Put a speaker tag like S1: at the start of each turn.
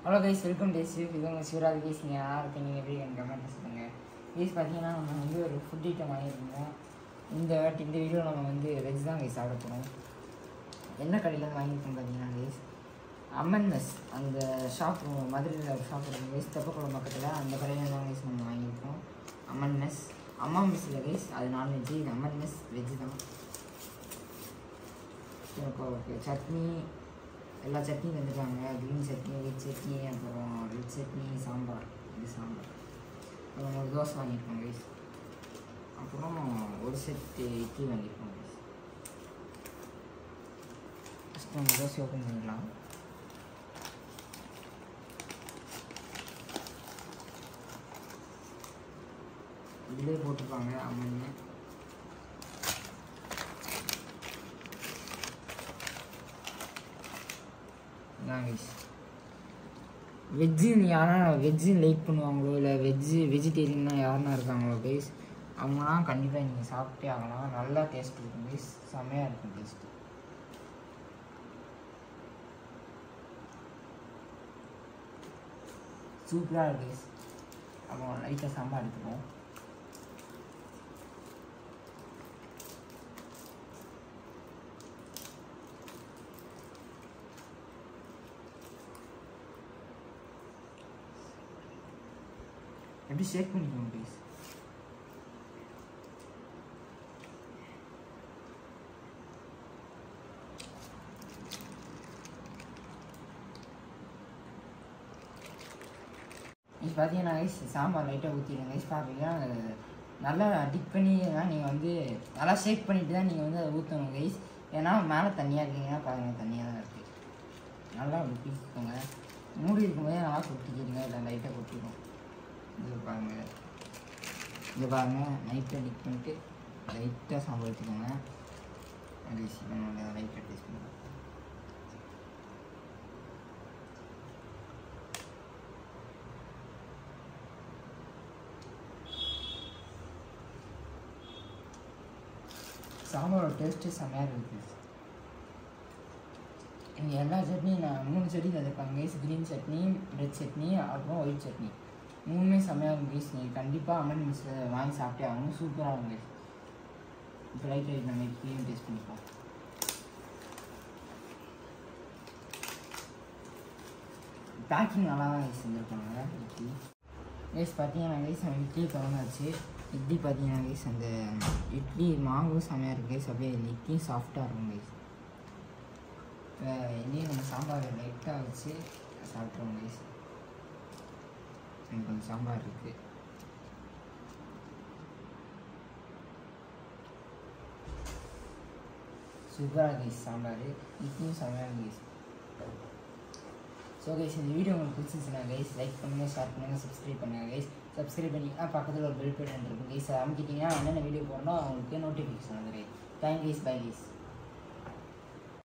S1: hello guys welcome days இது உங்கள் Shivraj guys நீங்கள் யாராக இருக்கீங்க எப்படி எனக்கு கமெண்ட் சொல்லுங்கள் கைஸ் பார்த்தீங்கன்னா நம்ம வந்து ஒரு ஃபுட் ஐட்டம் வாங்கியிருந்தோம் இந்த வாட்டி இந்த வீடியோ நம்ம வந்து வெஜ் தான் கைஸ் சாப்பிட போகிறோம் என்ன கடையில் வாங்கியிருக்கோம் பார்த்தீங்கன்னா கைஸ் அம்மன் மெஸ் அந்த ஷாப் மதுரையில் ஒரு ஷாப் இருக்கும் கைஸ் தெப்பக்குளம் பக்கத்தில் அந்த கடையில் தான் கைஸ் நம்ம வாங்கியிருக்கோம் அம்மன் மெஸ் அம்மா மெஸ் இல்லை கைஸ் அது நான்வெஜ்ஜு இது அம்மன் மெஸ் வெஜ்ஜு தான் எனக்கு ஓகே சட்னி எல்லா சட்னியும் தந்துட்டாங்க க்ரீன் சட்னி ரெட் சட்னி அப்புறம் ரெட் சட்னி சாம்பார் இது சாம்பார் அப்புறம் ஒரு தோசை வாங்கியிருக்கோம் கைஸ் அப்புறம் ஒரு செட்டு இட்லி வாங்கியிருக்கோம் கைஸ் ஃபஸ்ட் நம்ம தோசை ஓப்பன் பண்ணிக்கலாம் இதிலே போட்டிருப்பாங்க அம்மன்னு இதான் கைஸ் வெஜ்ஜு யாரா வெஜ்ஜு லைக் பண்ணுவாங்களோ இல்லை வெஜ்ஜு வெஜிடேரியன்னா யாருன்னா இருக்காங்களோ கைஸ் அவங்களாம் கண்டிப்பாக நீங்கள் சாப்பிட்டே ஆகலாம் நல்லா டேஸ்ட் இருக்கும் கைஸ் செம்மையாக இருக்கும் டேஸ்ட்டு சூப்பராக இருக்கு கைஸ் அப்புறம் லைட்டாக சாம்பார் எடுத்துப்போம் எப்படி ஷேக் பண்ணிக்கோங்க ப்ளீஸ் இப்போ பார்த்தீங்கன்னா ரைஸ் சாம்பார் லைட்டாக ஊற்றிடுங்க ரைஸ் பார்த்தீங்கன்னா அது நல்லா டிப் பண்ணி தான் நீங்கள் வந்து நல்லா ஷேக் பண்ணிட்டு தான் நீங்கள் வந்து அதை ஊற்றணும் ரைஸ் ஏன்னா மேலே தண்ணியாக இருக்கீங்கன்னா பாருங்கள் தண்ணியாக தான் இருக்குது நல்லா அப்படி பீக்கிக்கோங்க மூடி இருக்கும்போதே நல்லா கொட்டிக்கிடுங்க இல்லை லைட்டாக கொட்டிடும் இது பாருங்க இது பாருங்க நைட்டில் டிக் பண்ணிட்டு லைட்டாக சாம்பார் எடுத்துக்கோங்க ரைஸ் லைட்டாக டேஸ்ட் பண்ணுங்க சாம்பாரோட டேஸ்ட்டு செம்மையாக இருக்குது இங்கே எல்லா சட்னியும் நான் மூணு சட்னி தந்திருப்பாங்க guys green chutney red chutney அப்புறம் ஒயிட் சட்னி மூணுமே செம்மையாக இருக்கும் கைஸ் நீங்கள் கண்டிப்பாக அம்மன் மிஸ்ஸில் வாங்கி சாப்பிட்டே ஆகணும் சூப்பராக இருக்கும் கைஸ் இப்போ லைட் லைட் நம்ம இப்பயும் டேஸ்ட் பண்ணிப்போம் பேக்கிங் நல்லா தான் கைஸ் செஞ்சுருப்பாங்க இட்லி கைஸ் பார்த்தீங்கன்னா கைஸ் நம்ம இட்லி திறந்தாச்சு இட்லி பார்த்தீங்கன்னா கைஸ் அந்த இட்லி மாவும் செம்மையாக இருக்குது கைஸ் அப்படியே இந்த இட்லியும் சாஃப்டாக இருக்கும் கைஸ் இப்போ இனியும் நம்ம சாம்பார் லைட்டாக வச்சு சாப்பிட்ருவோம் கைஸ் எனக்கு கொஞ்சம் சாம்பார் இருக்குது சூப்பராக கைஸ் சாம்பார் இட்லியும் செம்மையாக கைஸ் ஸோ கைஸ் இந்த வீடியோ உங்களுக்கு பிடிச்சிருந்துச்சுன்னா கைஸ் லைக் பண்ணுங்கள் ஷேர் பண்ணுங்கள் சப்ஸ்கிரைப் பண்ணுங்கள் கைஸ் சப்ஸ்கிரைப் பண்ணிங்கன்னா பக்கத்தில் ஒரு பெல் பட்டன் இருக்கும் கைஸ் அதை அமைக்கிட்டிங்கன்னா என்னென்ன வீடியோ போடணும் அவங்களுக்கு நோட்டிஃபிகேஷன் வந்துடும் தேங்க் கைஸ் பை கைஸ்